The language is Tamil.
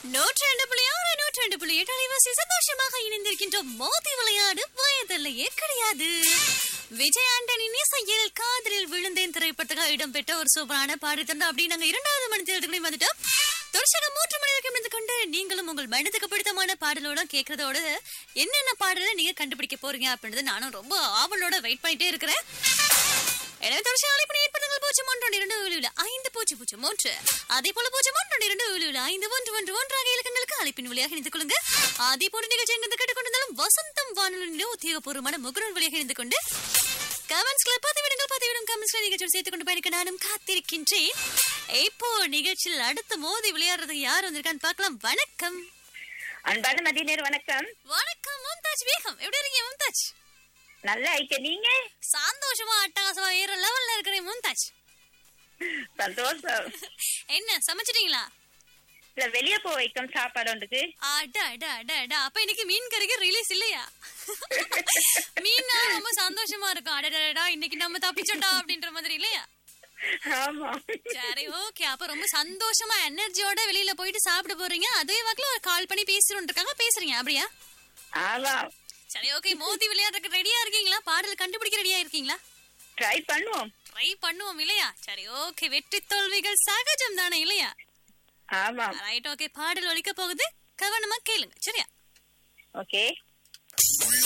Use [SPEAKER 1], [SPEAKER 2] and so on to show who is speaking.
[SPEAKER 1] நூற்றி ரெண்டு புள்ளி ஆறு நூற்றி ரெண்டு புள்ளி எட்டு அலைவாசி சந்தோஷமாக இணைந்திருக்கின்ற மோதி விளையாடு வயதில்லையே கிடையாது விஜய் ஆண்டனின் இசையில் காதலில் விழுந்தேன் திரைப்படத்துக்காக இடம்பெற்ற ஒரு சூப்பரான பாடி தந்தோம் அப்படி நாங்க இரண்டாவது மணி தேர்தலையும் வந்துட்டோம் தொடர்ச்சியாக மூன்று மணி வரைக்கும் இருந்து கொண்டு நீங்களும் உங்கள் மனதுக்கு பிடித்தமான பாடலோட கேட்கறதோட என்னென்ன பாடலை நீங்க கண்டுபிடிக்க போறீங்க அப்படின்றது நானும் ரொம்ப ஆவலோட வெயிட் பண்ணிட்டே இருக்கிறேன் எனவே தொடர்ச்சி அழைப்பு ஏற்படுங்கள் பூஜ்ஜியம் ஒன்று இரண்டு ஏழு ஐந்து பூஜ்ஜியம் பூஜ்ஜியம் மூன்று அதே போல பூஜ்ஜியம் ஒன்று இரண்டு ஏழு ஐந்து ஒன்று ஒன்று ஒன்றாக இலக்கங்களுக்கு அழைப்பின் வழியாக இணைந்து கொள்ளுங்க அதே போல நிகழ்ச்சி எங்கிருந்து கேட்டுக்கொண்டிருந்தாலும் வசந்தம் வானொலியிலே உத்தியோகபூர்வமான முகநூல் வழியாக இணைந்து கொண்டு கமெண்ட்ஸ்களை பதிவிடுங்கள் பதிவிடும் கமெண்ட்ஸ்களை நிகழ்ச்சியில் சேர்த்துக் கொண்டு பயணிக்க நானும் காத்திருக்கின்றேன் இப்போ நிகழ்ச்சியில் அடுத்த மோதி விளையாடுறதுக்கு யார் வந்திருக்கான்னு பார்க்கலாம் வணக்கம்
[SPEAKER 2] அன்பான மதியனர் வணக்கம்
[SPEAKER 1] வணக்கம் மும்தாஜ் பேகம் எப்படி இருக்கீங்க மும்தாஜ்
[SPEAKER 2] நல்லா ஐக்க நீங்க
[SPEAKER 1] சந்தோஷமா அட்டகாசமா வேற லெவல்ல இருக்கிறேன் மும்தாஜ்
[SPEAKER 2] சந்தோஷம்
[SPEAKER 1] என்ன சமைச்சிட்டீங்களா
[SPEAKER 2] இல்ல வெளிய போ வைக்கும் சாப்பாடு ஒன்றுக்கு
[SPEAKER 1] அட அட அட அட அப்ப இன்னைக்கு மீன் கறிக்கு ரிலீஸ் இல்லையா மீன்னா ரொம்ப சந்தோஷமா இருக்கும் அடடடா இன்னைக்கு நம்ம தப்பிச்சோண்டா அப்படின்ற மாதிரி இல்லையா
[SPEAKER 2] ஆமா
[SPEAKER 1] சரி ஓகே அப்ப ரொம்ப சந்தோஷமா எனர்ஜியோட வெளியில போயிட்டு சாப்பிட போறீங்க அதே வாக்குல ஒரு கால் பண்ணி பேசுறோம் இருக்காங்க பேசுறீங்க அப்படியா
[SPEAKER 2] ஆமா
[SPEAKER 1] சரி ஓகே மோதி விளையாடுறதுக்கு ரெடியா இருக்கீங்களா பாடல் கண்டுபிடிக்க ரெடியா இருக்கீங்களா
[SPEAKER 2] ட்ரை பண்ணுவோம்
[SPEAKER 1] ட்ரை பண்ணுவோம் இல்லையா சரி ஓகே வெற்றி தோல்விகள் சகஜம் தானே இல்லையா
[SPEAKER 2] ஆமா
[SPEAKER 1] ரைட் ஓகே பாடல் ஒலிக்க போகுது கவனமா கேளுங்க சரியா
[SPEAKER 2] ஓகே